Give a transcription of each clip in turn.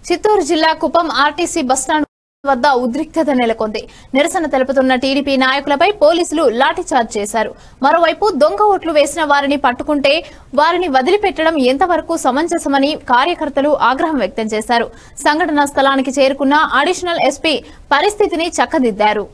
చిత్తూరు జిల్లా Kuppam RTC bus stand వద్ద ఉద్రిక్తత నెలకొంది నిరసన తెలుపుతున్న టీడీపీ నాయకులపై పోలీసులు లాఠీచార్జ్ చేశారు మరోవైపు దొంగ ఓట్లు వేసిన వారిని పట్టుకుంటే వారిని వదిలిపెట్టడం ఎంతవరకు సమంజసమని కార్యకర్తలు ఆగ్రహం వ్యక్తం చేశారు సంఘటనా స్థలానికి చేరుకున్న అడిషనల్ ఎస్పీ పరిస్థితిని చక్కదిద్దారు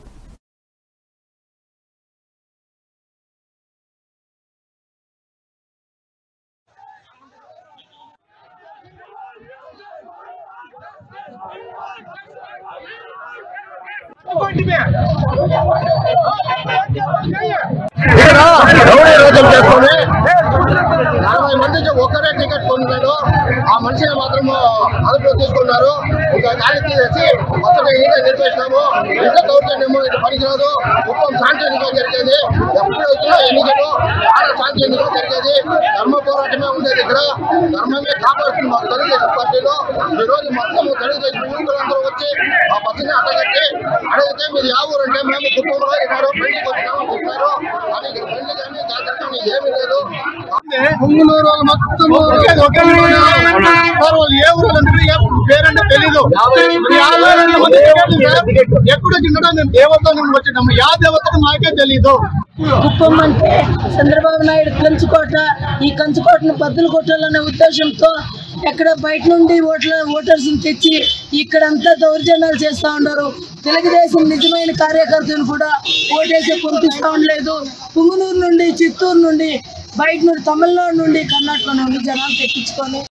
ఇక్కడ రౌడీ రోజులు చేసుకొని నలభై మందికి ఒక్కరే టికెట్ కొన్నాడు ఆ మనిషిని మాత్రము అదుపులో తీసుకున్నారు ఒక గాలి తీసేసి మొత్తం ఈట నిర్దేశినాము ఇంత దౌర్జన్యము ఇది పనికిరాదు కుప్పం శాంతియుతంగా జరిగేది ఎప్పుడు వచ్చినా ఎన్నికలు చాలా శాంతియుతంగా జరిగేది ధర్మ పోరాటమే ఉండేది ఇక్కడ ధర్మమే కాపాడుతుంది మాకు తెలుగుదేశం పార్టీలో ఈ రోజు మొత్తం తెలుగుదేశం యువకులందరూ వచ్చి ఆ బస్సుని అడ్డగట్టి అడిగితే మీరు యా ఊరు అంటే మేము కుప్పంలో ఉన్నారు పెళ్లికి వచ్చినాము చెప్పారు కానీ ఇక్కడ పెళ్లి కానీ జాతర కానీ ఏమీ లేదు పుంగులూరు వాళ్ళు మొత్తం ఒకే ఊరు. సార్ వాళ్ళు ఏ ఊరు అంటే ఏ పేరంటే తెలీదు యాభై రెండు మంది టికెట్లు సార్. ఎక్కడ తినడం మేము దేవత నుండి వచ్చినాము యా దేవతను మాకే తెలీదు కుప్పం అంటే చంద్రబాబు నాయుడు కంచుకోట ఈ కంచుకోటను బద్దలు కొట్టాలనే ఉద్దేశంతో ఎక్కడ బయట నుండి ఓట్ల ఓటర్స్ తెచ్చి ఇక్కడంతా దౌర్జన్యాలు చేస్తా ఉన్నారు తెలుగుదేశం నిజమైన కార్యకర్తలు కూడా ఓటేసి పంపిస్తా ఉండలేదు పుంగునూరు నుండి చిత్తూరు నుండి బయట నుండి తమిళనాడు నుండి కర్ణాటక నుండి జనాలు తెప్పించుకొని